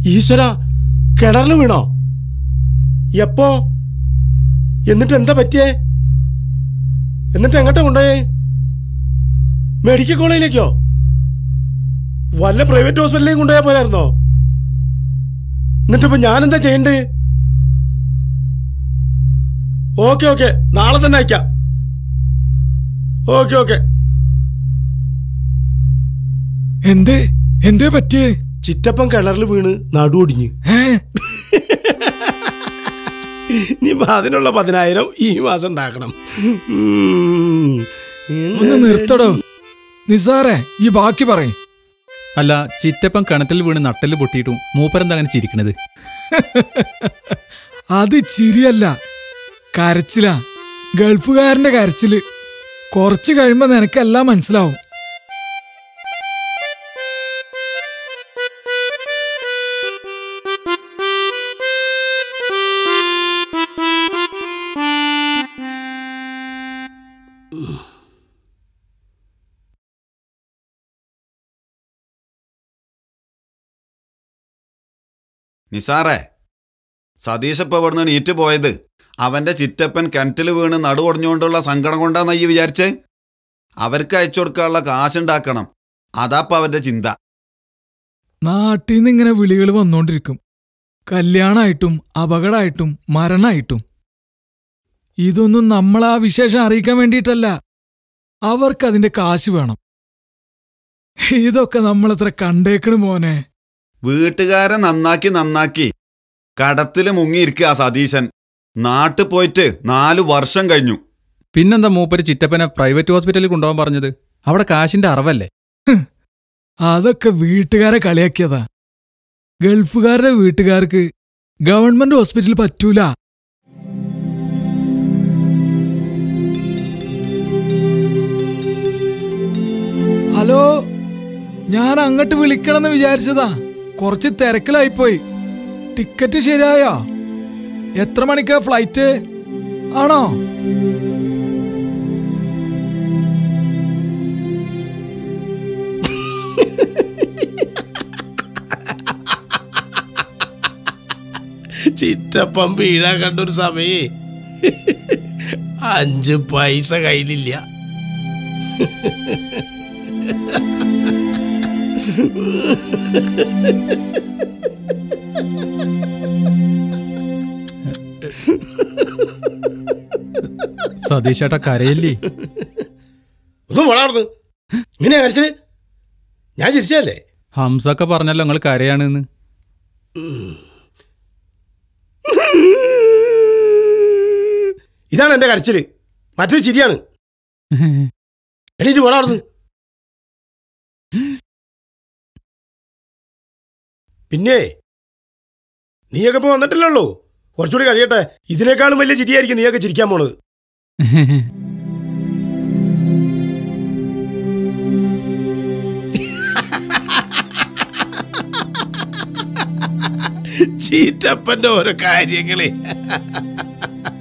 ഈശ്വര കിണറിൽ വീണോ എപ്പോ എന്നിട്ട് എന്താ പറ്റിയേ എന്നിട്ട് എങ്ങോട്ടാ കൊണ്ടുപോയേ മെഡിക്കൽ കോളേജിലേക്കോ വല്ല പ്രൈവറ്റ് ഹോസ്പിറ്റലിലേക്ക് കൊണ്ടുപോയാ പോലായിരുന്നോ എന്നിട്ടിപ്പോ ഞാനെന്താ ചെയ്യണ്ടേ ഓക്കെ ഓക്കെ നാളെ തന്നെ അയക്കാം ഓക്കെ ഓക്കെ എന്തേ എന്തേ പറ്റിയേ ചിറ്റപ്പൻ കിണറിൽ വീണ് നടുവൊടിഞ്ഞ് ഏ നീ അതിനുള്ള പതിനായിരം ഈ മാസം ഉണ്ടാക്കണം ഉം. ഒന്ന് നിർത്തടോ നിസാറേ ഈ ബാക്കി പറയും അല്ല ചിറ്റപ്പൻ കിണറ്റിൽ വീണ് നട്ടല് പൊട്ടിയിട്ടും മൂപ്പരെന്താ അങ്ങനെ ചിരിക്കണത് അത് ചിരിയല്ല കരച്ചിലാ ഗൾഫുകാരന്റെ കരച്ചില് കുറച്ച് കഴിയുമ്പോ നിനക്കെല്ലാം മനസ്സിലാവും നിസാറേ സതീഷ് ഇപ്പൊ ഇവിടുന്ന് നീറ്റ് പോയത് അവന്റെ ചിറ്റപ്പൻ കിണറ്റിൽ വീണ് നടുവൊടിഞ്ഞുകൊണ്ടുള്ള സങ്കടം കൊണ്ടാന്ന് ഈ വിചാരിച്ചേ അവർക്ക് അയച്ചു കൊടുക്കാനുള്ള കാശുണ്ടാക്കണം അതാപ്പ അവന്റെ ചിന്ത നാട്ടിൽ നിന്ന് ഇങ്ങനെ വിളികൾ വന്നോണ്ടിരിക്കും കല്യാണമായിട്ടും അപകടമായിട്ടും മരണമായിട്ടും ഇതൊന്നും നമ്മളാ വിശേഷം അറിയിക്കാൻ വേണ്ടിയിട്ടല്ല അവർക്കതിന്റെ കാശ് വേണം ഇതൊക്കെ നമ്മളത്ര കണ്ടേക്കണ് മോനെ വീട്ടുകാരെ നന്നാക്കി നന്നാക്കി കടത്തില് മുങ്ങിയിരിക്കുക സതീശൻ നാട്ടിൽ പോയിട്ട് നാലു വർഷം കഴിഞ്ഞു പിന്നെന്താ മൂപ്പര് ചിറ്റപ്പനെ പ്രൈവറ്റ് ഹോസ്പിറ്റലിൽ കൊണ്ടുപോകാൻ പറഞ്ഞത് അവിടെ കാശിന്റെ അറവല്ലേ അതൊക്കെ വീട്ടുകാരെ കളിയാക്കിയതാ ഗൾഫുകാരുടെ വീട്ടുകാർക്ക് ഗവൺമെന്റ് ഹോസ്പിറ്റലിൽ പറ്റൂല ഹലോ ഞാൻ അങ്ങോട്ട് വിളിക്കണമെന്ന് വിചാരിച്ചതാ കുറച്ച് തിരക്കിലായിപ്പോയി ടിക്കറ്റ് ശരിയായോ എത്ര മണിക്കാ ഫ്ലൈറ്റ് ആണോ ചിറ്റപ്പം വീഴാൻ കണ്ടൊരു സമയേ അഞ്ച് പൈസ കയ്യിലില്ല സതീഷേട്ടാ കരയല്ലേ ഒന്നും വളർന്ന് ഇങ്ങനെയാ കരച്ചില് ഞാൻ ചിരിച്ചല്ലേ ഹംസൊക്കെ പറഞ്ഞല്ലോ നിങ്ങൾ കരയാണെന്ന് ഇതാണ് എന്റെ കരച്ചില് മറ്റൊരു ചിരിയാണ് എണീറ്റ് വളർന്ന് പിന്നെ നീയൊക്കെ ഇപ്പൊ വന്നിട്ടില്ലല്ലോ കുറച്ചുകൂടി കഴിയട്ടെ ഇതിനേക്കാളും വലിയ ചിരിയായിരിക്കും നീയൊക്കെ ചിരിക്കാൻ പോണത് ചീറ്റപ്പന്റെ ഓരോ കാര്യങ്ങളെ